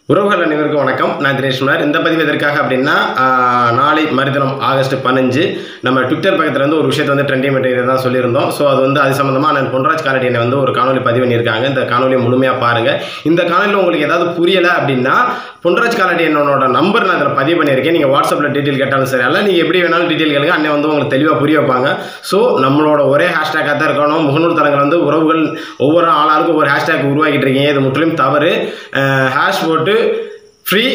உறவுகள் அனைவருக்கும் வணக்கம் நான் தினேஷ்குமார் இந்த பதிவு எதற்காக அப்படின்னா ஆஹ், நாளை மறுதினம் ஆகஸ்ட் பதினஞ்சு நம்ம ட்விட்டர் பக்கத்தில் வந்து ஒரு விஷயத்தை வந்து ட்ரெண்டிங் மெட்டீரியல் தான் சொல்லியிருந்தோம் ஸோ அது வந்து அது சம்மந்தமாக நான் பொன்ராஜ் காலடியனை வந்து ஒரு காணொலி பதிவு பண்ணியிருக்காங்க இந்த காணொலியை முழுமையாக பாருங்கள் இந்த காணொலியில் உங்களுக்கு ஏதாவது புரியலை அப்படின்னா பொன்ராஜ் காலடியனோட நம்பர் நான் இதில் பதிவு பண்ணியிருக்கேன் நீங்கள் வாட்ஸ்அப்பில் டீட்டெயில் கேட்டாலும் சரி அல்ல நீங்கள் எப்படி வேணாலும் டீட்டெயில் கேளுங்க அண்ணன் வந்து உங்களுக்கு தெளிவாக புரிய வைப்பாங்க ஸோ நம்மளோட ஒரே ஹேஷ்டேக்காக தான் இருக்கணும் முகநூல் தளங்கள் வந்து உறவுகள் ஒவ்வொரு ஆளாளுக்கும் ஒவ்வொரு ஹேஷ்டேக் உருவாக்கிட்டு இருக்கீங்க இது முற்றிலும் தவறு ஹேஷ் போட்டு ஃப்ரீ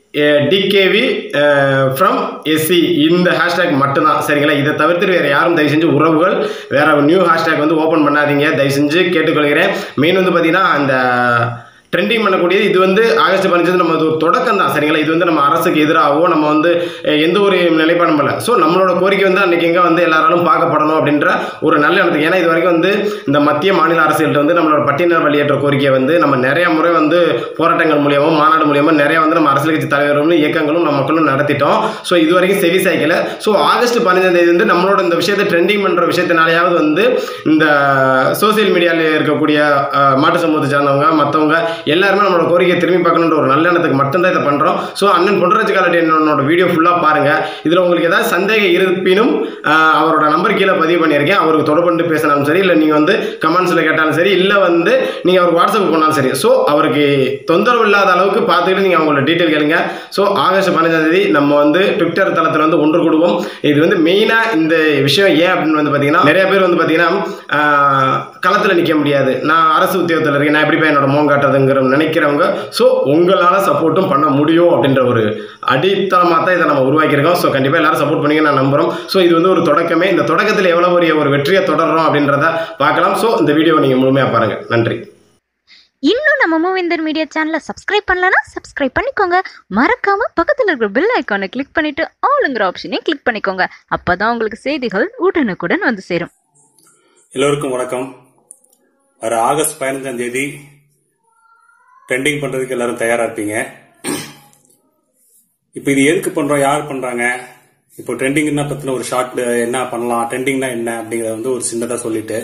டிகேவி ஃப்ரம் எஸ்சி இந்த ஹேஷ்டேக் மட்டும்தான் சரிங்களா இதை தவிர்த்து வேறு யாரும் தயவு செஞ்சு உறவுகள் வேறு நியூ ஹேஷ்டேக் வந்து ஓப்பன் பண்ணாதீங்க தயவு செஞ்சு கேட்டுக்கொள்கிறேன் மெயின் வந்து பார்த்தீங்கன்னா அந்த ட்ரெண்டிங் பண்ணக்கூடியது இது வந்து ஆகஸ்ட் பதினஞ்சு நம்ம ஒரு தொடக்கம் தான் சரிங்களா இது வந்து நம்ம அரசுக்கு எதிராகவோ நம்ம வந்து அஹ், எந்த ஒரு நிலைப்பாடும் இல்லை ஸோ நம்மளோட கோரிக்கை வந்து அன்றைக்கி எங்கே வந்து எல்லாராலும் பார்க்கப்படணும் அப்படின்ற ஒரு நல்ல எண்ணத்துக்கு ஏன்னா இது வரைக்கும் வந்து இந்த மத்திய மாநில அரசுகள்ட்ட வந்து நம்மளோட பட்டியல் வெளியேற்ற கோரிக்கையை வந்து நம்ம நிறைய முறை வந்து போராட்டங்கள் மூலியமாக மாநாடு மூலியமாக நிறைய வந்து நம்ம அரசியல் கட்சி தலைவர்களும் இயக்கங்களும் நம்ம மக்களும் நடத்திட்டோம் ஸோ இது வரைக்கும் செவி சாய்க்கல ஸோ ஆகஸ்ட் பதினஞ்சாம் தேதி வந்து நம்மளோட இந்த விஷயத்தை ட்ரெண்டிங் பண்ணுற விஷயத்தினாலேயாவது வந்து இந்த சோசியல் மீடியாவில் இருக்கக்கூடிய அஹ், மாட்டு சமூகத்தை சார்ந்தவங்க மற்றவங்க எல்லாருமே நம்மளோட கோரிக்கையை திரும்பி பார்க்கணுன்ற ஒரு நல்ல எண்ணத்துக்கு மட்டும்தான் இதை பண்ணுறோம் ஸோ அண்ணன் பொன்ராஜ் காலடி என்னோட வீடியோ ஃபுல்லாக பாருங்கள் இதில் உங்களுக்கு ஏதாவது சந்தேகம் இருப்பினும் அஹ், அவரோட நம்பர் கீழே பதிவு பண்ணியிருக்கேன் அவருக்கு தொடர்பு கொண்டு பேசினாலும் சரி இல்லை நீங்கள் வந்து கமெண்ட்ஸில் கேட்டாலும் சரி இல்லை வந்து நீங்கள் அவர் வாட்ஸ்அப் போனாலும் சரி ஸோ அவருக்கு தொந்தரவு இல்லாத அளவுக்கு பார்த்துக்கிட்டு நீங்கள் அவங்களோட டீட்டெயில் கேளுங்க ஸோ ஆகஸ்ட் பதினஞ்சாம் தேதி நம்ம வந்து ட்விட்டர் தளத்தில் வந்து ஒன்று கூடுவோம் இது வந்து மெயினாக இந்த விஷயம் ஏன் அப்படின்னு வந்து பார்த்தீங்கன்னா நிறைய பேர் வந்து பார்த்தீங்கன்னா களத்தில் நிற்க முடியாது நான் அரசு உத்தியோகத்தில் இருக்கேன் நான் எப்படி போய் என்னோட மோகம் காட்டுறதுங்கிற நினைக்கிறவங்க ஸோ உங்களால் சப்போர்ட்டும் பண்ண முடியும் அப்படின்ற ஒரு அடித்தளமாக தான் இதை நம்ம உருவாக்கியிருக்கோம் ஸோ கண்டிப்பாக எல்லாரும் சப்போர்ட் பண்ணி நான் நம்புகிறோம் ஸோ இது வந்து ஒரு தொடக்கமே இந்த தொடக்கத்தில் எவ்வளோ பெரிய ஒரு வெற்றியை தொடர்றோம் அப்படின்றத பார்க்கலாம் ஸோ இந்த வீடியோவை நீங்கள் முழுமையாக பாருங்கள் நன்றி இன்னும் நம்ம மூவிந்தர் மீடியா சேனலை சப்ஸ்கிரைப் பண்ணலனா சப்ஸ்கிரைப் பண்ணிக்கோங்க மறக்காம பக்கத்துல இருக்கிற பெல் ஐக்கானை கிளிக் பண்ணிட்டு ஆளுங்கிற ஆப்ஷனையும் கிளிக் பண்ணிக்கோங்க அப்பதான் உங்களுக்கு செய்திகள் உடனுக்குடன் வந்து சேரும் எல்லோருக்கும் வணக்கம் வர ஆகஸ்ட் பதினஞ்சாம் தேதி ட்ரெண்டிங் பண்றதுக்கு எல்லாரும் தயாரா இருப்பீங்க இப்போ இது எதுக்கு பண்றோம் யார் பண்றாங்க இப்போ ட்ரெண்டிங்னா பத்தின ஒரு ஷார்ட் என்ன பண்ணலாம் ட்ரெண்டிங்னா என்ன அப்படிங்கறத வந்து ஒரு சின்னதா சொல்லிட்டு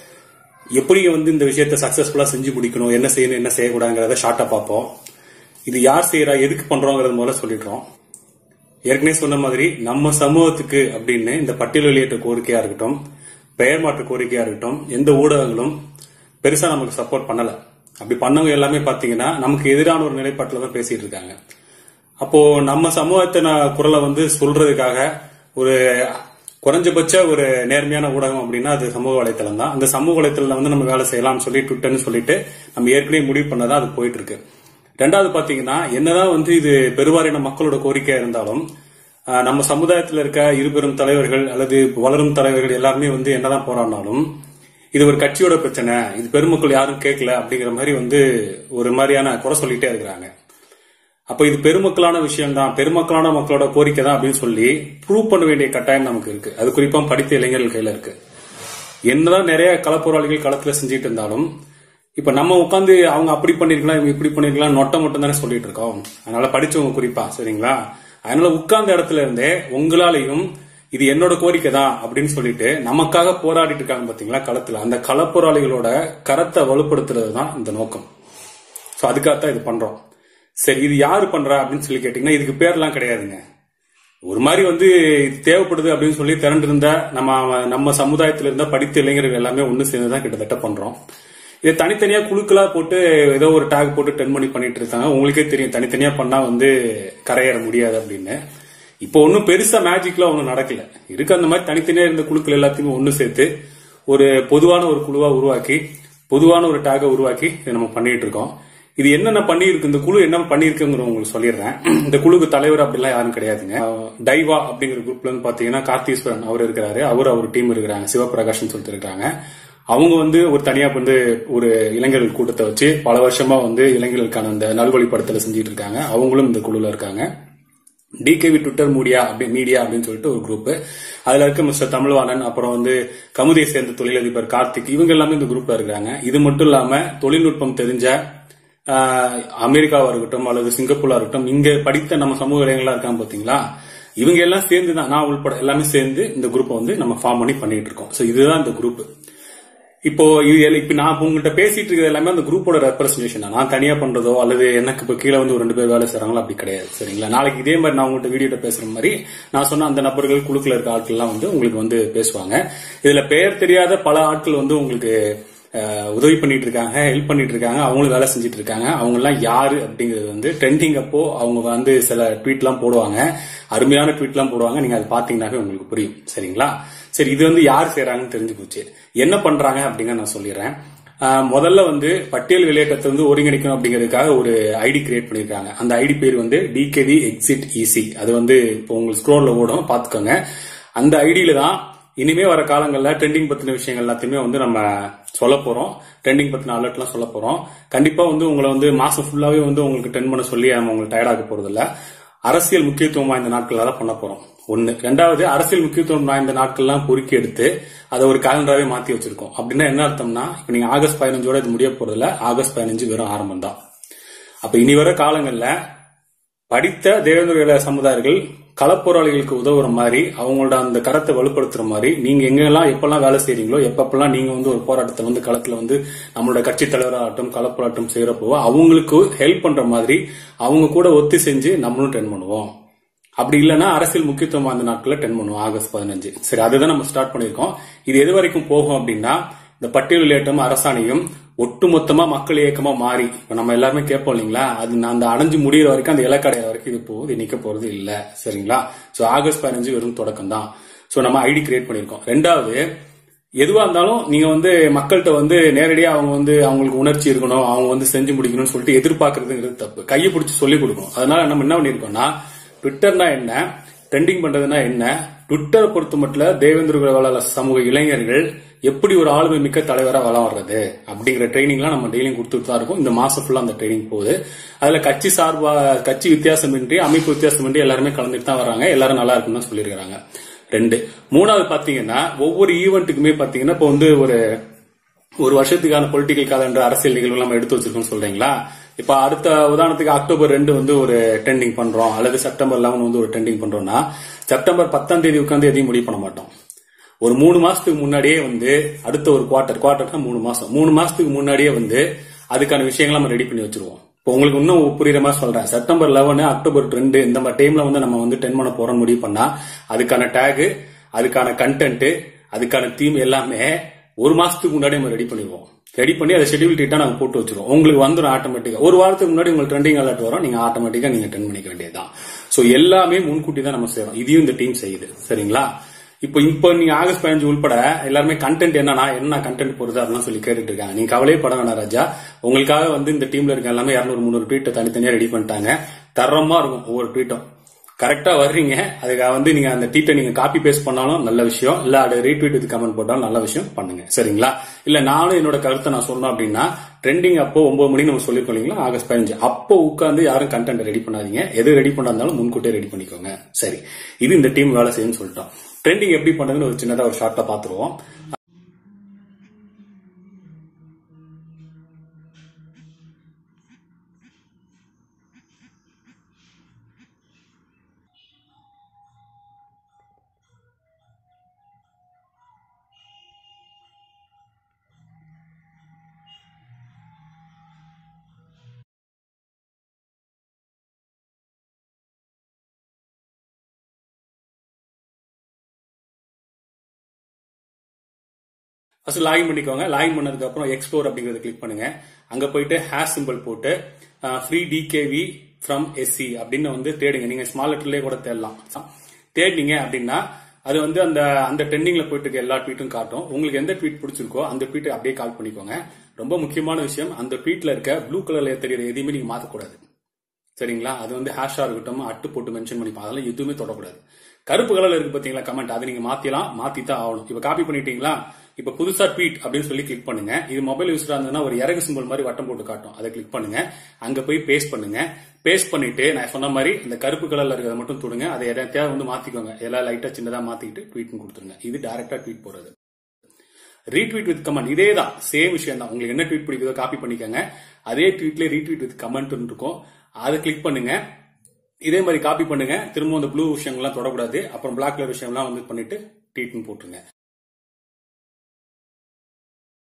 எப்படி வந்து இந்த விஷயத்த சக்சஸ்ஃபுல்லா செஞ்சு முடிக்கணும் என்ன செய்யணும் என்ன செய்யக்கூடாதுங்கிறத ஷார்ட்டா பார்ப்போம் இது யார் செய்யறா எதுக்கு பண்றோங்கிறது முதல்ல சொல்லிடுறோம் ஏற்கனவே சொன்ன மாதிரி நம்ம சமூகத்துக்கு அப்படின்னு இந்த பட்டியல் வெளியேற்ற கோரிக்கையா இருக்கட்டும் பெயர் மாற்ற கோரிக்கையா இருக்கட்டும் எந்த ஊடகங்களும் பெருசா நமக்கு சப்போர்ட் பண்ணல அப்படி பண்ணவங்க எல்லாமே பாத்தீங்கன்னா நமக்கு எதிரான ஒரு நிலைப்பாட்டில் தான் பேசிட்டு இருக்காங்க அப்போ நம்ம சமூகத்தை நான் குரலை வந்து சொல்றதுக்காக ஒரு குறைஞ்சபட்ச ஒரு நேர்மையான ஊடகம் அப்படின்னா அது சமூக வலைத்தளம் தான் அந்த சமூக வலைத்தளம் வந்து நம்ம வேலை செய்யலாம்னு சொல்லி ட்விட்டர்னு சொல்லிட்டு நம்ம ஏற்கனவே முடிவு பண்ணதான் அது போயிட்டு இருக்கு ரெண்டாவது பாத்தீங்கன்னா என்னதான் வந்து இது பெருவாரியான மக்களோட கோரிக்கையா இருந்தாலும் ஆஹ், நம்ம சமுதாயத்தில் இருக்க இருபெரும் தலைவர்கள் அல்லது வளரும் தலைவர்கள் எல்லாருமே வந்து என்னதான் போராடினாலும் இது ஒரு கட்சியோட பிரச்சனை இது பெருமக்கள் யாரும் கேட்கல அப்படிங்கிற மாதிரி வந்து ஒரு மாதிரியான குறை சொல்லிட்டே இருக்கிறாங்க அப்ப இது பெருமக்களான விஷயம் தான் பெருமக்களான மக்களோட கோரிக்கை தான் அப்படின்னு சொல்லி ப்ரூவ் பண்ண வேண்டிய கட்டாயம் நமக்கு இருக்கு அது குறிப்பா படித்த இளைஞர்கள் கையில இருக்கு என்னதான் நிறைய களப்போராளிகள் களத்துல செஞ்சுட்டு இருந்தாலும் இப்ப நம்ம உட்காந்து அவங்க அப்படி பண்ணிருக்கலாம் இவங்க இப்படி பண்ணிருக்கலாம் நொட்டை மட்டும் தானே சொல்லிட்டு இருக்கோம் அதனால படிச்சவங்க குறிப்பா சரிங்களா அதனால உட்கார்ந்த இடத்துல இருந்தே உங்களாலையும் இது என்னோட கோரிக்கை தான் அப்படின்னு சொல்லிட்டு நமக்காக போராடிட்டு இருக்காங்க பாத்தீங்களா களத்துல அந்த களப்போராளிகளோட கரத்தை வலுப்படுத்துறது தான் இந்த நோக்கம் சோ அதுக்காகத்தான் இது பண்றோம் சரி இது யாரு பண்றா அப்படின்னு சொல்லி கேட்டீங்கன்னா இதுக்கு பேர்லாம் கிடையாதுங்க ஒரு மாதிரி வந்து இது தேவைப்படுது அப்படின்னு சொல்லி திரண்டிருந்த நம்ம நம்ம சமுதாயத்துல இருந்த படித்த இளைஞர்கள் எல்லாமே ஒண்ணு சேர்ந்து தான் கிட்டத்தட்ட பண்றோம் இதை தனித்தனியா குழுக்களா போட்டு ஏதோ ஒரு டேக் போட்டு டென் பண்ணி பண்ணிட்டு இருக்காங்க உங்களுக்கே தெரியும் தனித்தனியா பண்ணா வந்து கரையேற முடியாது அப்படின்னு இப்போ ஒன்றும் பெருசா மேஜிக்லாம் ஒன்றும் நடக்கல இருக்கு அந்த மாதிரி தனித்தனியா இருந்த குழுக்கள் எல்லாத்தையுமே ஒன்று சேர்த்து ஒரு பொதுவான ஒரு குழுவா உருவாக்கி பொதுவான ஒரு டேகை உருவாக்கி இதை நம்ம பண்ணிட்டு இருக்கோம் இது என்னென்ன பண்ணியிருக்கு இந்த குழு என்ன பண்ணிருக்குங்கிற உங்களுக்கு சொல்லிடுறேன் இந்த குழுக்கு தலைவர் அப்படிலாம் யாரும் கிடையாதுங்க அஹ் டைவா அப்படிங்கிற குரூப்ல வந்து பாத்தீங்கன்னா கார்த்தீஸ்வரன் அவர் இருக்கிறாரு அவர் அவர் டீம் இருக்கிறாங்க சிவபிரகாஷ்னு சொல்லிட்டு இருக்காங்க அவங்க வந்து ஒரு தனியா வந்து ஒரு இளைஞர்கள் கூட்டத்தை வச்சு பல வருஷமா வந்து இளைஞர்களுக்கான அந்த நல்வழிப்படுத்தலை செஞ்சுட்டு இருக்காங்க அவங்களும் இந்த குழுல இருக்காங்க டிகேவி ட்விட்டர் மீடியா அப்படி மீடியா அப்படின்னு சொல்லிட்டு ஒரு குரூப் அதுல இருக்க மிஸ்டர் தமிழ்வாணன் அப்புறம் வந்து கமுதியை சேர்ந்த தொழிலதிபர் கார்த்திக் இவங்க எல்லாமே இந்த குரூப்ல இருக்கிறாங்க இது மட்டும் இல்லாம தொழில்நுட்பம் தெரிஞ்ச ஆஹ், அமெரிக்காவா இருக்கட்டும் அல்லது சிங்கப்பூரா இருக்கட்டும் இங்க படித்த நம்ம சமூக இளைஞர்களா இருக்காங்க பாத்தீங்களா இவங்க எல்லாம் சேர்ந்து தான் நான் உள்பட எல்லாமே சேர்ந்து இந்த குரூப்பை வந்து நம்ம ஃபார்ம் பண்ணி பண்ணிட்டு இருக்கோம் சோ இதுதான் இந்த குரூப் இப்போ இது எல்லாம் இப்ப நான் உங்ககிட்ட பேசிட்டு இருக்கிறது எல்லாமே அந்த குரூப்போட ரெப்ரஸன்டேஷன் தான் நான் தனியா பண்றதோ அல்லது எனக்கு இப்ப கீழே வந்து ஒரு ரெண்டு பேர் வேலை செய்றாங்களோ அப்படி கிடையாது சரிங்களா நாளைக்கு இதே மாதிரி நான் உங்கள்கிட்ட வீடியோட பேசுற மாதிரி நான் சொன்ன அந்த நபர்கள் குழுக்கள் இருக்க ஆட்கள் எல்லாம் வந்து உங்களுக்கு வந்து பேசுவாங்க இதுல பெயர் தெரியாத பல ஆட்கள் வந்து உங்களுக்கு அஹ், உதவி பண்ணிட்டு இருக்காங்க ஹெல்ப் பண்ணிட்டு இருக்காங்க அவங்களும் வேலை செஞ்சுட்டு இருக்காங்க அவங்க எல்லாம் யாரு அப்படிங்கிறது வந்து ட்ரெண்டிங் அப்போ அவங்க வந்து சில ட்வீட் எல்லாம் போடுவாங்க அருமையான ட்வீட் எல்லாம் போடுவாங்க நீங்க அதை பாத்தீங்கன்னாவே உங்களுக்கு புரியும் சரிங்களா சரி இது வந்து யார் செய்றாங்கன்னு தெரிஞ்சு போச்சு என்ன பண்றாங்க அப்படிங்க நான் சொல்லிடுறேன் ஆஹ் முதல்ல வந்து பட்டியல் விளையாட்டத்தை வந்து ஒருங்கிணைக்கணும் அப்படிங்கிறதுக்காக ஒரு ஐடி கிரியேட் பண்ணிருக்காங்க அந்த ஐடி பேர் வந்து டிகேவி எக்ஸிட் ஈசி அது வந்து இப்போ உங்களுக்கு ஸ்க்ரோல்ல ஓடும் பாத்துக்கோங்க அந்த ஐடியில தான் இனிமே வர காலங்கள்ல ட்ரெண்டிங் பத்தின விஷயங்கள் எல்லாத்தையுமே வந்து நம்ம சொல்ல போறோம் ட்ரெண்டிங் பத்தின அலர்ட்லாம் சொல்ல போறோம் கண்டிப்பா வந்து உங்களை வந்து மாசம் ஃபுல்லாவே வந்து உங்களுக்கு ட்ரெண்ட் பண்ண சொல்லி நம்ம உங்களுக்கு டயர்டாக போறது இல்ல அரசியல் முக்கியத்துவம் வாய்ந்த நாட்கள் தான் பண்ண போறோம் ஒண்ணு ரெண்டாவது அரசியல் முக்கியத்துவம் வாய்ந்த நாட்கள்லாம் பொறுக்கி எடுத்து அதை ஒரு கேலண்டராவே மாத்தி வச்சிருக்கோம் அப்படின்னா என்ன அர்த்தம்னா இப்ப நீங்க ஆகஸ்ட் பதினஞ்சோட இது முடிய போறதுல ஆகஸ்ட் பதினஞ்சு வெறும் ஆரம்பம் தான் அப்ப இனி வர காலங்கள்ல படித்த தேவேந்திர வேலை சமுதாயர்கள் களப்போராளிகளுக்கு உதவுற மாதிரி அவங்களோட அந்த கரத்தை வலுப்படுத்துற மாதிரி நீங்க எங்கெல்லாம் எப்பெல்லாம் வேலை செய்றீங்களோ எப்பப்பெல்லாம் நீங்க வந்து ஒரு போராட்டத்தை வந்து களத்துல வந்து நம்மளோட கட்சி தலைவராகட்டும் களப்போராட்டம் செய்யறப்போ அவங்களுக்கு ஹெல்ப் பண்ற மாதிரி அவங்க கூட ஒத்து செஞ்சு நம்மளும் ட்ரென் பண்ணுவோம் அப்படி இல்லைன்னா அரசியல் முக்கியத்துவம் வாய்ந்த நாட்கள்ல டென் பண்ணுவோம் ஆகஸ்ட் பதினஞ்சு சரி அதுதான் நம்ம ஸ்டார்ட் பண்ணிருக்கோம் இது எது வரைக்கும் போகும் அப்படின்னா இந்த பட்டியல் விளையாட்டும் அரசாணையும் ஒட்டுமொத்தமா மக்கள் இயக்கமா மாறி இப்ப நம்ம எல்லாருமே கேட்போம் இல்லைங்களா அது நான் அந்த அடைஞ்சு முடியிற வரைக்கும் அந்த இலக்கடைய வரைக்கும் இது போகுது நிக்க போறது இல்ல சரிங்களா சோ ஆகஸ்ட் பதினஞ்சு வெறும் தொடக்கம் தான் சோ நம்ம ஐடி கிரியேட் பண்ணிருக்கோம் ரெண்டாவது எதுவா இருந்தாலும் நீங்க வந்து மக்கள்கிட்ட வந்து நேரடியா அவங்க வந்து அவங்களுக்கு உணர்ச்சி இருக்கணும் அவங்க வந்து செஞ்சு முடிக்கணும்னு சொல்லிட்டு எதிர்பார்க்கறதுங்கிறது தப்பு கையை பிடிச்சி சொல்லி கொடுக்கணும் அதனால நம்ம என்ன பண்ணிருக்கோம்னா ட்விட்டர்னா என்ன ட்ரெண்டிங் பண்றதுனா என்ன ட்விட்டரை பொறுத்த மட்டும் தேவேந்திர வேளாளர் சமூக இளைஞர்கள் எப்படி ஒரு ஆளுமை மிக்க தலைவரா வளம் வர்றது அப்படிங்கிற ட்ரைனிங்லாம் நம்ம டெய்லியும் கொடுத்துட்டு தான் இருக்கும் இந்த மாசம் ஃபுல்லா அந்த ட்ரைனிங் போகுது அதுல கட்சி சார்பா கட்சி வித்தியாசமின்றி அமைப்பு வித்தியாசமின்றி எல்லாருமே கலந்துட்டு தான் வராங்க எல்லாரும் நல்லா இருக்குன்னு தான் சொல்லியிருக்காங்க ரெண்டு மூணாவது பாத்தீங்கன்னா ஒவ்வொரு ஈவெண்ட்டுக்குமே பாத்தீங்கன்னா இப்போ வந்து ஒரு ஒரு வருஷத்துக்கான பொலிட்டிக்கல் காலண்டர் அரசியல் நிகழ்வு நம்ம எடுத்து வச்சிருக்கோம் சொல்றீங்களா இப்ப அடுத்த உதாரணத்துக்கு அக்டோபர் ரெண்டு வந்து ஒரு ட்ரெண்டிங் பண்றோம் அல்லது செப்டம்பர் லெவன் வந்து ஒரு ட்ரெண்டிங் பண்றோம்னா செப்டம்பர் பத்தாம் தேதி உட்காந்து எதையும் முடிவு பண்ண மாட்டோம் ஒரு மூணு மாசத்துக்கு முன்னாடியே வந்து அடுத்த ஒரு குவார்டர் குவார்டர்னா மூணு மாசம் மூணு மாசத்துக்கு முன்னாடியே வந்து அதுக்கான விஷயங்களை நம்ம ரெடி பண்ணி வச்சிருவோம் இப்போ உங்களுக்கு இன்னும் புரியுற மாதிரி சொல்றேன் செப்டம்பர் லெவன் அக்டோபர் ரெண்டு இந்த மாதிரி டைம்ல வந்து நம்ம வந்து டென் பண்ண போறோம்னு முடிவு பண்ணா அதுக்கான டேக் அதுக்கான கண்டென்ட் அதுக்கான தீம் எல்லாமே ஒரு மாசத்துக்கு முன்னாடி நம்ம ரெடி பண்ணிடுவோம் ரெடி பண்ணி அதை ஷெட்யூல் டீட்டா நாங்க போட்டு வச்சிருவோம் உங்களுக்கு வந்துடும் ஆட்டோமேட்டிக்கா ஒரு வாரத்துக்கு முன்னாடி உங்களுக்கு ட்ரெண்டிங் அலர்ட் வரும் நீங்க ஆட்டோமேட்டிக்கா நீங்க டென் பண்ணிக்க வேண்டியதுதான் சோ எல்லாமே முன்கூட்டி தான் நம்ம செய்யறோம் இதையும் இந்த டீம் செய்யுது சரிங்களா இப்போ இப்போ நீங்க ஆகஸ்ட் பதினஞ்சு உள்பட எல்லாருமே கண்டென்ட் என்னன்னா என்ன கண்டென்ட் போறது அதெல்லாம் சொல்லி கேட்டுட்டு இருக்காங்க நீங்க கவலையே பட வேணாம் ராஜா உங்களுக்காக வந்து இந்த டீம்ல இருக்க எல்லாமே இரநூறு முந்நூறு ட்வீட்டை தனித்தனியா ரெடி பண்ணிட்டாங்க தரமா இருக்கும் ஒவ்வொரு ட்வீட்டும் கரெக்டா வர்றீங்க அதுக்காக வந்து நீங்க அந்த ட்வீட்டை நீங்க காப்பி பேஸ்ட் பண்ணாலும் நல்ல விஷயம் இல்ல அது ரீட்வீட் வித் கமெண்ட் போட்டாலும் நல்ல விஷயம் பண்ணுங்க சரிங்களா இல்ல நானும் என்னோட கருத்தை நான் சொன்னோம் அப்படின்னா ட்ரெண்டிங் அப்போ ஒன்பது மணிக்கு நம்ம சொல்லிருக்கோம் இல்லைங்களா ஆகஸ்ட் பதினஞ்சு அப்போ உட்காந்து யாரும் கண்டென்ட் ரெடி பண்ணாதீங்க எது ரெடி பண்ணாலும் முன்கூட்டியே ரெடி பண்ணிக்கோங்க சரி இது இந்த டீம் வேலை செய்யும்னு சொல்லிட்டோம் ட்ரெண்டிங் எப்படி பண்றதுன்னு ஒரு சின்னதா ஒரு ஷார்ட்டா பாத்துருவோம் ஃபர்ஸ்ட் லாகின் பண்ணிக்கோங்க லாகின் பண்ணதுக்கு அப்புறம் எக்ஸ்ப்ளோர் அப்படிங்கறத கிளிக் பண்ணுங்க அங்க போயிட்டு ஹேஷ் சிம்பிள் போட்டு ஃப்ரீ டிகேவி ஃப்ரம் எஸ்சி அப்படின்னு வந்து தேடுங்க நீங்க ஸ்மால் லெட்டர்லயே கூட தேடலாம் தேடினீங்க அப்படின்னா அது வந்து அந்த அந்த ட்ரெண்டிங்ல போயிட்டு இருக்க எல்லா ட்வீட்டும் காட்டும் உங்களுக்கு எந்த ட்வீட் பிடிச்சிருக்கோ அந்த ட்வீட்டை அப்படியே கால் பண்ணிக்கோங்க ரொம்ப முக்கியமான விஷயம் அந்த ட்வீட்ல இருக்க ப்ளூ கலர்ல தெரியற எதையுமே நீங்க மாத்தக்கூடாது சரிங்களா அது வந்து ஹேஷா இருக்கட்டும் அட்டு போட்டு மென்ஷன் பண்ணிப்போம் அதெல்லாம் எதுவுமே தொடக்கூடாது கருப்பு கலர்ல இருக்கு பாத்தீங்களா கமெண்ட் அதை நீங்க மாத்திலாம் மாத்தி தான் ஆகணும் இப்ப காப்பி பண்ணிட்டீங்களா இப்ப புதுசா ட்வீட் அப்படின்னு சொல்லி கிளிக் பண்ணுங்க இது மொபைல் யூஸரா இருந்ததுன்னா ஒரு இறகு சிம்பிள் மாதிரி வட்டம் போட்டு காட்டும் அதை கிளிக் பண்ணுங்க அங்க போய் பேஸ்ட் பண்ணுங்க பேஸ்ட் பண்ணிட்டு நான் சொன்ன மாதிரி இந்த கருப்பு கலர்ல இருக்கிறத மட்டும் தொடுங்க அதை எதாவது வந்து மாத்திக்கோங்க எல்லாம் லைட்டா சின்னதா மாத்திட்டு ட்வீட் கொடுத்துருங்க இது டைரக்டா ட்வீட் போறது ரீட்வீட் வித் கமெண்ட் இதே தான் சேம் விஷயம் தான் உங்களுக்கு என்ன ட்வீட் பிடிக்குதோ காப்பி பண்ணிக்கோங்க அதே ட்வீட்ல ரீட்வீட் வித் கமெண்ட் இருக்கும் அதை கிளிக் பண்ணுங்க இதே மாதிரி காப்பி பண்ணுங்க திரும்ப அந்த ப்ளூ விஷயங்கள்லாம் தொடக்கூடாது அப்புறம் பிளாக் கலர் விஷயம்லாம் வந்து பண்ணிட்டு ட்வீட்னு போட்டுருங்க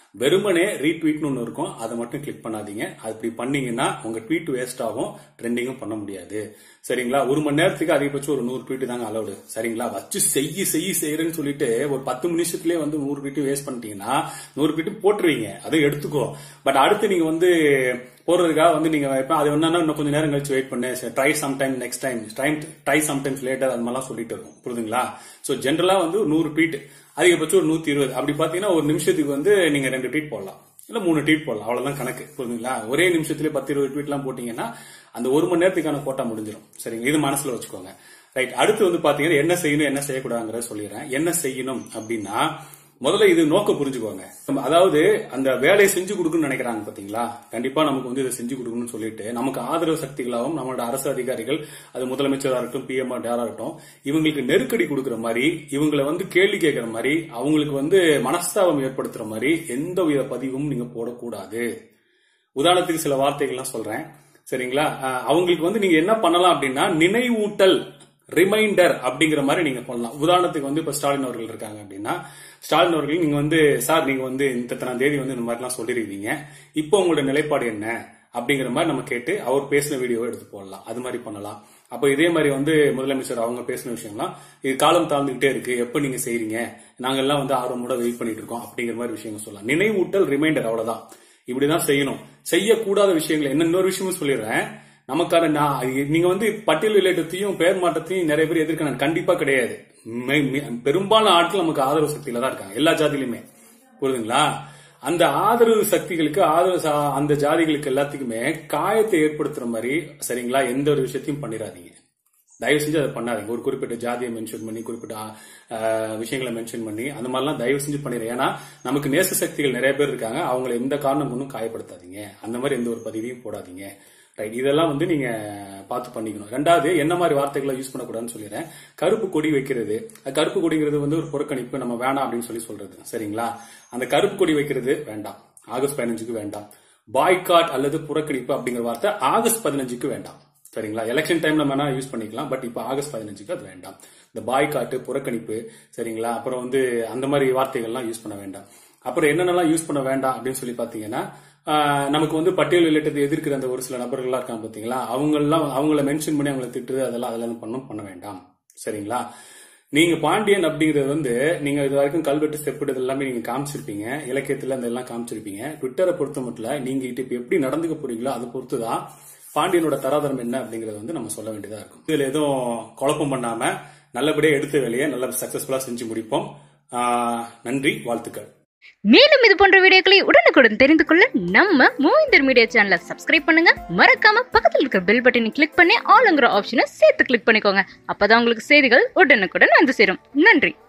வெறுமனே ரீட்வீட்னு ஒன்று இருக்கும் அதை மட்டும் கிளிக் பண்ணாதீங்க அப்படி பண்ணீங்கன்னா உங்க ட்வீட் வேஸ்ட் ஆகும் ட்ரெண்டிங்கும் பண்ண முடியாது சரிங்களா ஒரு மணி நேரத்துக்கு அதிகபட்சம் ஒரு நூறு ட்வீட் தாங்க அலௌடு சரிங்களா வச்சு செய்ய செய்ய செய்யறேன்னு சொல்லிட்டு ஒரு பத்து நிமிஷத்துலயே வந்து நூறு ட்வீட் வேஸ்ட் பண்ணிட்டீங்கன்னா நூறு ட்வீட் போட்டுருவீங்க அதை எடுத்துக்கோ பட் அடுத்து நீங்க வந்து போடுறதுக்காக வந்து நீங்க இப்ப அது என்னன்னா இன்னும் கொஞ்சம் நேரம் கழிச்சு வெயிட் பண்ணு try some time next time time try some times later அது மாதிரிலாம் சொல்லிட்டு இருக்கும் புரியுதுங்களா சோ ஜென்ரலா வந்து ஒரு நூறு ட்வீட் அதிகபட்சம் ஒரு நூத்தி இருபது அப்படி பாத்தீங்கன்னா ஒரு நிமிஷத்துக்கு வந்து நீங்க ரெண்டு ட்வீட் போடலாம் இல்ல மூணு ட்வீட் போடலாம் அவ்வளவுதான் கணக்கு புரியுதுங்களா ஒரே நிமிஷத்துல பத்து இருபது ட்வீட் எல்லாம் போட்டீங்கன்னா அந்த ஒரு மணி நேரத்துக்கான கோட்டா முடிஞ்சிடும் சரிங்க இது மனசுல வச்சுக்கோங்க ரைட் அடுத்து வந்து பாத்தீங்கன்னா என்ன செய்யணும் என்ன செய்யக்கூடாதுங்கிறத சொல்லிடுறேன் என்ன செய்யணும் அப்படின்னா முதல்ல இது நோக்க புரிஞ்சுக்கோங்க நம்ம அதாவது அந்த வேலையை செஞ்சு கொடுக்கணும்னு நினைக்கிறாங்க பாத்தீங்களா கண்டிப்பா நமக்கு வந்து இதை செஞ்சு கொடுக்கணும்னு சொல்லிட்டு நமக்கு ஆதரவு சக்திகளாகவும் நம்மளோட அரசு அதிகாரிகள் அது முதலமைச்சரா இருக்கட்டும் பிஎம் யாரா இருக்கட்டும் இவங்களுக்கு நெருக்கடி கொடுக்கிற மாதிரி இவங்களை வந்து கேள்வி கேட்கிற மாதிரி அவங்களுக்கு வந்து மனஸ்தாபம் ஏற்படுத்துற மாதிரி எந்த வித பதிவும் நீங்க போடக்கூடாது உதாரணத்துக்கு சில வார்த்தைகள்லாம் சொல்றேன் சரிங்களா அஹ் அவங்களுக்கு வந்து நீங்க என்ன பண்ணலாம் அப்படின்னா நினைவூட்டல் ரிமைண்டர் அப்படிங்கிற மாதிரி நீங்க பண்ணலாம் உதாரணத்துக்கு வந்து இப்ப ஸ்டாலின் அவர்கள் இருக்காங்க அப்படின்னா ஸ்டாலின் அவர்கள் நீங்க வந்து சார் நீங்க வந்து இந்த இத்தனாம் தேதி வந்து இந்த மாதிரிலாம் சொல்லிருக்கீங்க இப்போ உங்களோட நிலைப்பாடு என்ன அப்படிங்கிற மாதிரி நம்ம கேட்டு அவர் பேசின வீடியோவை எடுத்து போடலாம் அது மாதிரி பண்ணலாம் அப்போ இதே மாதிரி வந்து முதலமைச்சர் அவங்க பேசின விஷயம்லாம் இது காலம் தாழ்ந்துகிட்டே இருக்கு எப்ப நீங்க செய்றீங்க நாங்க எல்லாம் வந்து ஆர்வமோட வெயிட் பண்ணிட்டு இருக்கோம் அப்படிங்கிற மாதிரி விஷயங்கள் சொல்லலாம் நினைவூட்டல் ரிமைண்டர் அவ்வளவுதான் இப்படிதான் செய்யணும் செய்யக்கூடாத விஷயங்கள் என்ன இன்னொரு விஷயமும் சொல்லிடுறேன் நமக்கான நான் நீங்க வந்து பட்டியல் விளையாட்டத்தையும் பெயர் மாற்றத்தையும் நிறைய பேர் எதிர்க்க கண்டிப்பா கிடையாது மெ- மெ- பெரும்பாலான ஆட்கள் நமக்கு ஆதரவு சக்தியில தான் இருக்காங்க எல்லா ஜாதியிலுமே புரியுதுங்களா அந்த ஆதரவு சக்திகளுக்கு ஆதரவு சா- அந்த ஜாதிகளுக்கு எல்லாத்துக்குமே காயத்தை ஏற்படுத்துற மாதிரி சரிங்களா எந்த ஒரு விஷயத்தையும் பண்ணிடாதீங்க தயவு செஞ்சு அதை பண்ணாதீங்க ஒரு குறிப்பிட்ட ஜாதியை மென்ஷன் பண்ணி குறிப்பிட்ட ஆஹ், விஷயங்களை மென்ஷன் பண்ணி அந்த மாதிரிலாம் தயவு செஞ்சு பண்ணிடுறேன் ஏன்னா நமக்கு நேச சக்திகள் நிறைய பேர் இருக்காங்க அவங்களை எந்த காரணம் கொண்டும் காயப்படுத்தாதீங்க அந்த மாதிரி எந்த ஒரு பதிவையும் போடாதீங்க ரைட் இதெல்லாம் வந்து நீங்க பார்த்து பண்ணிக்கணும் ரெண்டாவது என்ன மாதிரி வார்த்தைகளை யூஸ் பண்ணக்கூடாதுன்னு சொல்லிடுறேன் கருப்பு கொடி வைக்கிறது அது கருப்பு கொடிங்கிறது வந்து ஒரு புறக்கணிப்பு நம்ம வேணாம் அப்படின்னு சொல்லி சொல்றது சரிங்களா அந்த கருப்பு கொடி வைக்கிறது வேண்டாம் ஆகஸ்ட் பதினஞ்சுக்கு வேண்டாம் பாய்காட் அல்லது புறக்கணிப்பு அப்படிங்கிற வார்த்தை ஆகஸ்ட் பதினஞ்சுக்கு வேண்டாம் சரிங்களா எலெக்ஷன் டைம்ல வேணா யூஸ் பண்ணிக்கலாம் பட் இப்போ ஆகஸ்ட் பதினஞ்சுக்கு அது வேண்டாம் இந்த பாய்காட்டு புறக்கணிப்பு சரிங்களா அப்புறம் வந்து அந்த மாதிரி வார்த்தைகள்லாம் யூஸ் பண்ண வேண்டாம் அப்புறம் என்னென்னலாம் யூஸ் பண்ண வேண்டாம் அப்படின்னு சொல்லி பாத்தீங்கன்னா ஆஹ், நமக்கு வந்து பட்டியல் வெளியிட்டது எதிர்க்கிற அந்த ஒரு சில நபர்கள்லாம் இருக்காங்க பாத்தீங்களா அவங்கெல்லாம் அவங்கள மென்ஷன் பண்ணி அவங்கள திட்டுறது அதெல்லாம் அதெல்லாம் பண்ண பண்ண வேண்டாம் சரிங்களா நீங்க பாண்டியன் அப்படிங்கிறது வந்து நீங்க இது வரைக்கும் கல்வெட்டு செப்பிடுறது எல்லாமே நீங்க காமிச்சிருப்பீங்க இலக்கியத்துல அந்த எல்லாம் காமிச்சிருப்பீங்க ட்விட்டரை பொறுத்த மட்டும் இல்ல, நீங்க இப்ப எப்படி நடந்துக்க போறீங்களோ அதை பொறுத்து தான் பாண்டியனோட தராதரம் என்ன அப்படிங்கறத வந்து நம்ம சொல்ல வேண்டியதா இருக்கும் இதுல எதுவும் குழப்பம் பண்ணாம நல்லபடியா எடுத்த வேலையை நல்ல சக்சஸ்ஃபுல்லா செஞ்சு முடிப்போம் ஆஹ் நன்றி வாழ்த்துக்கள் மேலும் இது போன்ற வீடியோக்களை உடனுக்குடன் தெரிந்து கொள்ள நம்ம மூவிந்தர் மீடியா சேனலை சப்ஸ்கிரைப் பண்ணுங்க மறக்காம பக்கத்தில் இருக்கிற பெல் பட்டனை கிளிக் பண்ணி ஆளுங்கிற ஆப்ஷனை சேர்த்து கிளிக் பண்ணிக்கோங்க அப்பதான் உங்களுக்கு செய்திகள் உடனுக்குடன் வந்து சேரும் நன்றி